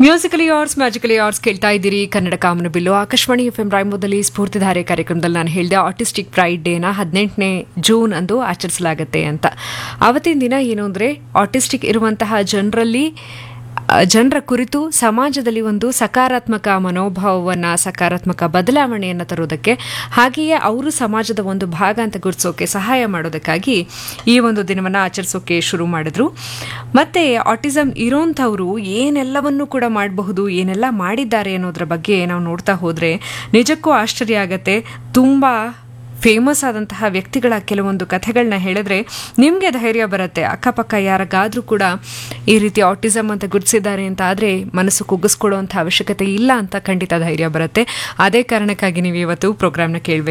musically hours magically hours ಕೇಳ್ತಾ ಇದ್ದೀರಿ Kannada Kamana Billu Akashvani F M ರಾಯಮೂದಲ್ಲಿ ಸ್ಫೂರ್ತಿಧಾರೆ ಕಾರ್ಯಕ್ರಮದಲ್ಲಿ ನಾನು ಹೇಳಿದೆ ಆಟಿಸ್ಟಿಕ್ ಪ್ರೈಡ್ ಡೇನ ಹದಿನೆಂಟನೇ ಜೂನ್ ಅಂದು ಆಚರಿಸಲಾಗುತ್ತೆ ಅಂತ ಅವತ್ತಿನ ದಿನ ಏನು ಅಂದರೆ ಆಟಿಸ್ಟಿಕ್ ಇರುವಂತಹ ಜನರಲ್ಲಿ ಜನರ ಕುರಿತು ಸಮಾಜದಲ್ಲಿ ಒಂದು ಸಕಾರಾತ್ಮಕ ಮನೋಭಾವವನ್ನು ಸಕಾರಾತ್ಮಕ ಬದಲಾವಣೆಯನ್ನು ತರೋದಕ್ಕೆ ಹಾಗೆಯೇ ಅವರು ಸಮಾಜದ ಒಂದು ಭಾಗ ಅಂತ ಗುರುತಿಸೋಕೆ ಸಹಾಯ ಮಾಡೋದಕ್ಕಾಗಿ ಈ ಒಂದು ದಿನವನ್ನು ಆಚರಿಸೋಕೆ ಶುರು ಮಾಡಿದ್ರು ಮತ್ತೆ ಆಟಿಸಮ್ ಇರೋಂಥವ್ರು ಏನೆಲ್ಲವನ್ನೂ ಕೂಡ ಮಾಡಬಹುದು ಏನೆಲ್ಲ ಮಾಡಿದ್ದಾರೆ ಅನ್ನೋದ್ರ ಬಗ್ಗೆ ನಾವು ನೋಡ್ತಾ ಹೋದರೆ ನಿಜಕ್ಕೂ ಆಶ್ಚರ್ಯ ಆಗತ್ತೆ ತುಂಬ ಫೇಮಸ್ ಆದಂತಹ ವ್ಯಕ್ತಿಗಳ ಕೆಲವೊಂದು ಕಥೆಗಳನ್ನ ಹೇಳಿದ್ರೆ ನಿಮಗೆ ಧೈರ್ಯ ಬರುತ್ತೆ ಅಕ್ಕಪಕ್ಕ ಯಾರಿಗಾದ್ರೂ ಕೂಡ ಈ ರೀತಿ ಆಟಿಸಮ್ ಅಂತ ಗುರುತಿಸಿದ್ದಾರೆ ಅಂತ ಆದರೆ ಮನಸ್ಸು ಕುಗ್ಗಿಸ್ಕೊಳ್ಳುವಂಥ ಅವಶ್ಯಕತೆ ಇಲ್ಲ ಅಂತ ಖಂಡಿತ ಧೈರ್ಯ ಬರುತ್ತೆ ಅದೇ ಕಾರಣಕ್ಕಾಗಿ ನೀವು ಇವತ್ತು ಪ್ರೋಗ್ರಾಮ್ನ ಕೇಳಬೇಕು